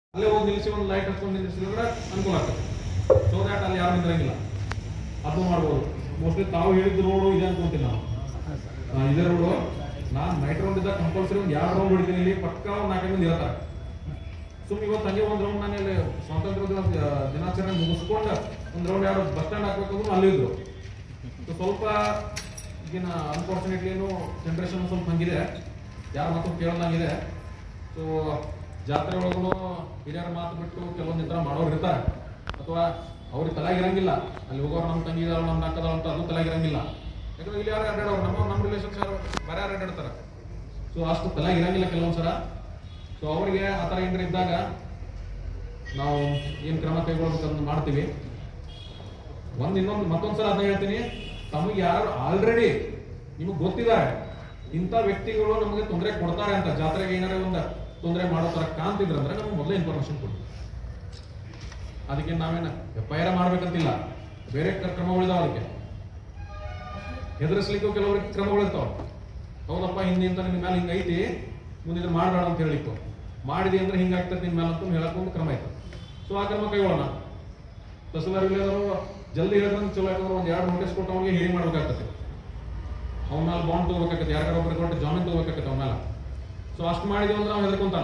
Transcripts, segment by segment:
ಅಲ್ಲೇ ಹೋಗಿ ನಿಲ್ಲಿಸಿ ಒಂದು ಲೈಟ್ ಹಚ್ಕೊಂಡು ನಿಲ್ಲಿಸಿದ್ರೆ ಅನುಕೂಲ ಆಗ್ತದೆ ಸೊ ದ್ಯಾಟ್ ಅಲ್ಲಿ ಯಾರು ನಿಂದ್ರಂಗಿಲ್ಲ ಅದು ಮಾಡ್ಬೋದು ಮೋಸ್ಟ್ಲಿ ತಾವು ಹೇಳಿದ ರೋಡು ಇದೆ ಅನ್ಕೊಂತೀನಿ ನಾವು ಆ, ಇದೇ ರೋಡು ನಾನು ನೈಟ್ ರೌಂಡ್ ಇದ್ದಾಗ ಕಂಪಲ್ಸರಿ ಒಂದು ಎರಡು ರೌಂಡ್ ಹೊಡಿತೀನಿ ಇಲ್ಲಿ ಪಕ್ಕ ಒಂದು ನಾಲ್ಕೈದು ಮಂದಿ ಇರ್ತಾರೆ ಸುಮ್ಮನೆ ಇವತ್ತು ಹಂಗೆ ಒಂದು ರೌಂಡ್ ನಾನು ಇಲ್ಲಿ ಸ್ವಾತಂತ್ರ್ಯ ದಿನ ಆ, ದಿನಾಚರಣೆ ಮುಗಿಸ್ಕೊಂಡು ಒಂದು ರೌಂಡ್ ಎರಡು ಬಸ್ ಸ್ಟ್ಯಾಂಡ್ ಹಾಕ್ಬೇಕಂದ್ರೆ ಅಲ್ಲಿ ಇದ್ರು ಸೊ ಸ್ವಲ್ಪ ಈಗಿನ ಅನ್ಫಾರ್ಚುನೇಟ್ಲಿ ಏನು ಜನ್ರೇಷನ್ ಸ್ವಲ್ಪ ಹಂಗಿದೆ ಯಾರು ಮಾತು ಕೇಳೋದಾಗಿದೆ ಸೊ ಜಾತ್ರೆ ಒಳಗೂ ಹಿರಿಯರ ಮಾತು ಬಿಟ್ಟು ಕೆಲವೊಂದು ಈ ಥರ ಮಾಡೋರು ಇರ್ತಾರೆ ಅಥವಾ ಅವ್ರಿಗೆ ತಲೆಗಿರಂಗಿಲ್ಲ ಅಲ್ಲಿ ಹೋಗೋರು ನಮ್ಮ ತಂಗಿ ಇದಾವ ನಮ್ಮ ಅಕ್ಕದಾವ ಅಂತ ಅದು ತಲೆಗಿರಂಗಿಲ್ಲ ಯಾಕಂದ್ರೆ ಇಲ್ಲಿ ಯಾರು ಅಡ್ಡಾಡೋರು ನಮ್ಮ ನಮ್ಮ ರಿಲೇಷನ್ಸ್ ಯಾರು ಬೇರೆ ಯಾರು ಅಡ್ಡಾಡ್ತಾರೆ ಸೊ ಅಷ್ಟು ತಲೆಗಿರಂಗಿಲ್ಲ ಕೆಲವೊಂದ್ಸಲ ಸೊ ಅವರಿಗೆ ಆ ಥರ ಏನಾರ ಇದ್ದಾಗ ನಾವು ಏನು ಕ್ರಮ ಕೈಗೊಳ್ಬೇಕಂತ ಮಾಡ್ತೀವಿ ಒಂದ್ ಇನ್ನೊಂದು ಮತ್ತೊಂದ್ಸಲ ಅದನ್ನ ಹೇಳ್ತೀನಿ ತಮಗೆ ಯಾರು ಆಲ್ರೆಡಿ ನಿಮಗೆ ಗೊತ್ತಿದ್ದಾರೆ ಇಂಥ ವ್ಯಕ್ತಿಗಳು ನಮಗೆ ತೊಂದರೆ ಕೊಡ್ತಾರೆ ಅಂತ ಜಾತ್ರೆಗೆ ಏನಾರ ಒಂದು ತೊಂದರೆ ಮಾಡೋ ತರ ಕಾಣ್ತಿದ್ರು ಅಂದ್ರೆ ನಮ್ಗೆ ಮೊದಲೇ ಇನ್ಫಾರ್ಮೇಶನ್ ಕೊಡಿ ಅದಕ್ಕೆ ನಾವೇನು ಎಫ್ ಐ ಆರ್ ಮಾಡ್ಬೇಕಂತಿಲ್ಲ ಬೇರೆ ಕ- ಕ್ರಮಗಳಿದಾವ ಅದಕ್ಕೆ ಹೆದರಿಸ್ಲಿಕ್ಕೂ ಕೆಲವ್ರಿಗೆ ಕ್ರಮಗಳಿರ್ತಾವ ಹೌದಪ್ಪ ಹಿಂದಿಂದ ನಿನ್ನ ಮೇಲೆ ಹಿಂಗೆ ಐತಿ ಮುಂದಿನ ಮಾಡಬೇಡ ಅಂತ ಹೇಳಿತ್ತು ಮಾಡಿದಿ ಅಂದ್ರೆ ಹಿಂಗಾಗ್ತದೆ ನಿನ್ನ ಮೇಲೆ ಅಂತ ಹೇಳಕ್ ಒಂದು ಕ್ರಮ ಐತೆ ಸೊ ಆ ಕ್ರಮ ಕೈಗೊಳ್ಳೋಣ ತಹಸೀಲ್ದಾರ್ ಇಲ್ಲದವರು ಜಲ್ದಿ ಹೇಳಿದ್ರೆ ಚಲೋ ಯಾಕಂದ್ರೆ ಒಂದು ಎರಡು ನೋಟಿಸ್ ಕೊಟ್ಟು ಅವ್ನಿಗೆ ಹೇಳಿ ಮಾಡ್ಬೇಕಾಗ್ತದೆ ಅವನ ಮೇಲೆ ಬಾಂಡ್ ತಗೋಬೇಕಾಗತ್ತೆ ಯಾರಿಗಾರ ಒಬ್ಬರಿಗೆ ಕೊಟ್ಟು ಜಾಮೀನು ತಗೋಬೇಕಾಗತ್ತೆ ಅವನ ಮೇಲೆ ಸೊ ಅಷ್ಟು ಮಾಡಿದ್ವಿ ಅಂದ್ರೆ ಅವ್ನು ಹೆದರ್ಕೊಂತಾನ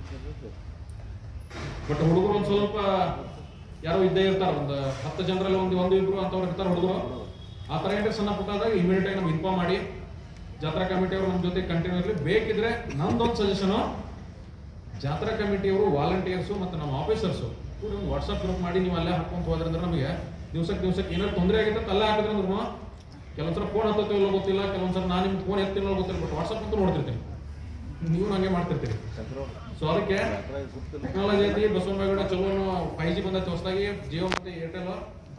ಬಟ್ ಹುಡುಗರು ಒಂದು ಸ್ವಲ್ಪ ಯಾರೋ ಇದ್ದೇ ಇರ್ತಾರೆ ಒಂದು ಹತ್ತು ಜನರಲ್ಲಿ ಒಂದು ಒಂದು ಇಬ್ರು ಅಂತವ್ರು ಇರ್ತಾರೆ ಹುಡುಗರು ಆ ಥರ ಏನಾದ್ರೆ ಸಣ್ಣ ಪುಟ್ಟಾದಾಗ ಇಮಿಡಿಯೇಟ್ ಆಗಿ ನಮ್ಗೆ ಇನ್ಫಾರ್ಮ್ ಮಾಡಿ ಜಾತ್ರಾ ಕಮಿಟಿಯವರು ನಮ್ಮ ಜೊತೆ ಕಂಟಿನ್ಯೂ ಇರಲಿ ಬೇಕಿದ್ರೆ ನಮ್ದೊಂದು ಸಜೆಷನು ಜಾತ್ರಾ ಕಮಿಟಿಯವರು ವಾಲಂಟಿಯರ್ಸು ಮತ್ತು ನಮ್ಮ ಆಫೀಸರ್ಸು ಕೂಡ ಒಂದು ವಾಟ್ಸಪ್ ಗ್ರೂಪ್ ಮಾಡಿ ನೀವು ಅಲ್ಲೇ ಹಾಕೊಂತ ಹೋದ್ರಂದ್ರೆ ನಮಗೆ ದಿವ್ಸಕ್ಕೆ ದಿವ್ಸಕ್ಕೆ ಏನಾದ್ರು ತೊಂದರೆ ಆಗಿದ್ರೆ ಅಂತ ಅಲ್ಲೇ ಹಾಕಿದ್ರೆ ಅಂದ್ರೂ ಕೆಲವೊಂದ್ಸಲ ಫೋನ್ ಹತ್ತೋ ಇಲ್ಲೋ ಗೊತ್ತಿಲ್ಲ ಕೆಲವೊಂದ್ಸಲ ನಾನು ನಿಮ್ಗೆ ಫೋನ್ ಎತ್ತಿಲ್ಲ ಗೊತ್ತಿಲ್ಲ ಬಟ್ ವಾಟ್ಸಪ್ ಅಂತೂ ನೋಡ್ತಿರ್ತೀನಿ ನೀವು ಹಂಗೆ ಮಾಡ್ತಿರ್ತೀರಿ ಸೊ ಅದಕ್ಕೆ ಟೆಕ್ನಾಲಜಿ ಐತಿ ಬಸವನಗೌಡ ಚಲೋ ಫೈವ್ ಜಿ ಬಂದೈತೆ ಹೊಸದಾಗಿ ಜಿಯೋ ಮತ್ತೆ ಏರ್ಟೆಲ್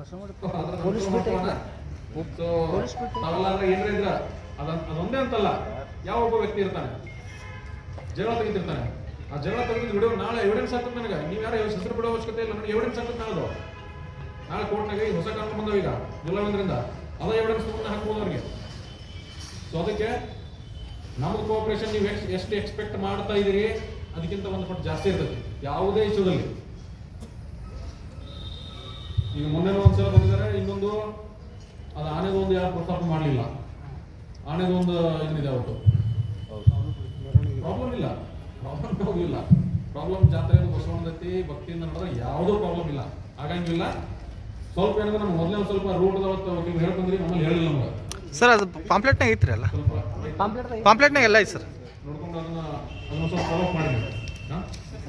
ಸೊ ತಾವೆಲ್ಲ ಅದ್ರ ಏನ್ರ ಇದ್ರ ಅದ ಅದೊಂದೇ ಅಂತಲ್ಲ ಯಾವ ಒಬ್ಬ ವ್ಯಕ್ತಿ ಇರ್ತಾನೆ ಜಗಳ ತೆಗಿತಿರ್ತಾನೆ ಆ ಜಗಳ ತೆಗೆದಿದ್ದು ವಿಡಿಯೋ ನಾಳೆ ಎವಿಡೆನ್ಸ್ ಆಗ್ತದೆ ನನಗೆ ನೀವು ಯಾರು ಹೆಸರು ಬಿಡೋ ಅವಶ್ಯಕತೆ ಇಲ್ಲ ನನಗೆ ಎವಿಡೆನ್ಸ್ ಆಗ್ತದೆ ನಾಳೆ ನಾಳೆ ಕೋರ್ಟ್ನಾಗ ಈ ಹೊಸ ಕಾನೂನು ಬಂದವ ಈಗ ಜುಲೈ ಒಂದರಿಂದ ಅದ ಎವಿಡೆನ್ಸ್ ತಗೊಂಡು ಹಾಕ್ಬೋದು ಅವ್ರಿಗೆ ಸೊ ಅದಕ್ಕೆ ನಮ್ದು ಕೋಆಪರೇಷನ್ ನೀವು ಎಷ್ಟು ಎಷ್ಟು ಎಕ್ಸ್ಪೆಕ್ಟ್ ಮಾಡ್ತಾ ಇದೀರಿ ಅದಕ್ಕಿಂತ ಒಂದು ಪಟ್ಟು ಜಾಸ್ತಿ ಇರ್ತೈತಿ ಯಾವುದೇ ಇಶ್ಯೂದಲ್ಲಿ ಈಗ ಮೊನ್ನೆ ಒಂದ್ಸಲ ಬಂದಿದ್ದಾರೆ ಇನ್ನೊಂದು ಅದು ಆನೆದು ಒಂದು ಯಾರು ಪ್ರಸ್ತಾಪ ಮಾಡಲಿಲ್ಲ ಆನೆದು ಒಂದು ಇದನ್ನಿದೆ ಅವತ್ತು ಪ್ರಾಬ್ಲಮ್ ಇಲ್ಲ ಪ್ರಾಬ್ಲಮ್ ಇಲ್ಲ ಪ್ರಾಬ್ಲಮ್ ಜಾತ್ರೆ ಬಸವಣ್ಣದತ್ತಿ ಭಕ್ತಿಯಿಂದ ನಡೆದ್ರೆ ಯಾವುದೂ ಪ್ರಾಬ್ಲಮ್ ಇಲ್ಲ ಆಗಂಗಿಲ್ಲ ಸ್ವಲ್ಪ ಏನಂದ್ರೆ ನಮ್ಗೆ ಮೊದಲೇ ಒಂದು ಸ್ವಲ್ಪ ರೂಟ್ ಅವತ್ತು ನೀವು ಹೇಳ್ಕೊಂಡ್ರಿ ನಮ್ಮಲ್ಲಿ ಹೇಳಿಲ್ಲ ನಮ್ಗೆ ಸರ್ ಅದು ಪಾಂಪ್ಲೆಟ್ನಾಗ ಐತ್ರಿ ಅಲ್ಲ ಸ್ವಲ್ಪ ಪಾಂಪ್ಲೆಟ್ನಾಗ ಎಲ್ಲ ಐತೆ ಸರ್ ನೋಡ್ಕೊಂಡು ಅದನ್ನ ಅದನ್ನ ಸ್ವಲ್ಪ ಫಾಲೋ ಮಾಡಿ ಹಾ?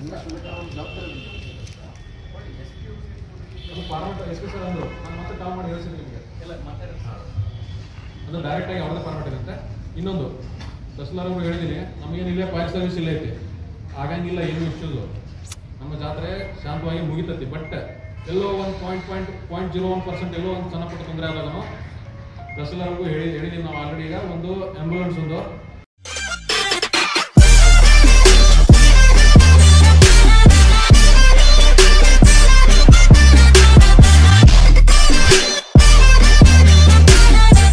ಅದು ಪಾರ್ಮೆಂಟ್ ಎಷ್ಟು ಸರ್ ಅಂದ್ರು ನಾನು ಮತ್ತೆ ಕಾಲ್ ಮಾಡಿ ಹೇಳ್ತೀನಿ ನಿಮಗೆ ಹಾ. ಅದು ಡೈರೆಕ್ಟ್ ಆಗಿ ಅವ್ರದ್ದೇ ಪಾರ್ಮೆಂಟ್ ಇರುತ್ತೆ ಇನ್ನೊಂದು ತಹಸೀಲ್ದಾರ್ ಅವ್ರಿಗೆ ಹೇಳಿದ್ದೀನಿ ನಮಗೇನು ಇಲ್ಲೇ ಫೈರ್ ಸರ್ವಿಸ್ ಇಲ್ಲ ಐತಿ ಆಗಂಗಿಲ್ಲ ಏನು ಇಶ್ಯೂಸು ನಮ್ಮ ಜಾತ್ರೆ ಶಾಂತವಾಗಿ ಮುಗಿತೈತಿ ಬಟ್ ಎಲ್ಲೋ ಒಂದು point point point zero one percent ಎಲ್ಲೋ ಒಂದು ಸಣ್ಣ ಪುಟ್ಟ ತೊಂದರೆ ಆದಾಗನು ತಹಸೀಲ್ದಾರ್ಗೂ ಹೇಳಿ ಹೇಳಿದೀವಿ ನಾವು ಆಲ್ರೆಡಿ ಈಗ ಒಂದು ಆಂಬ್ಯುಲೆನ್ಸ್ ಒಂದು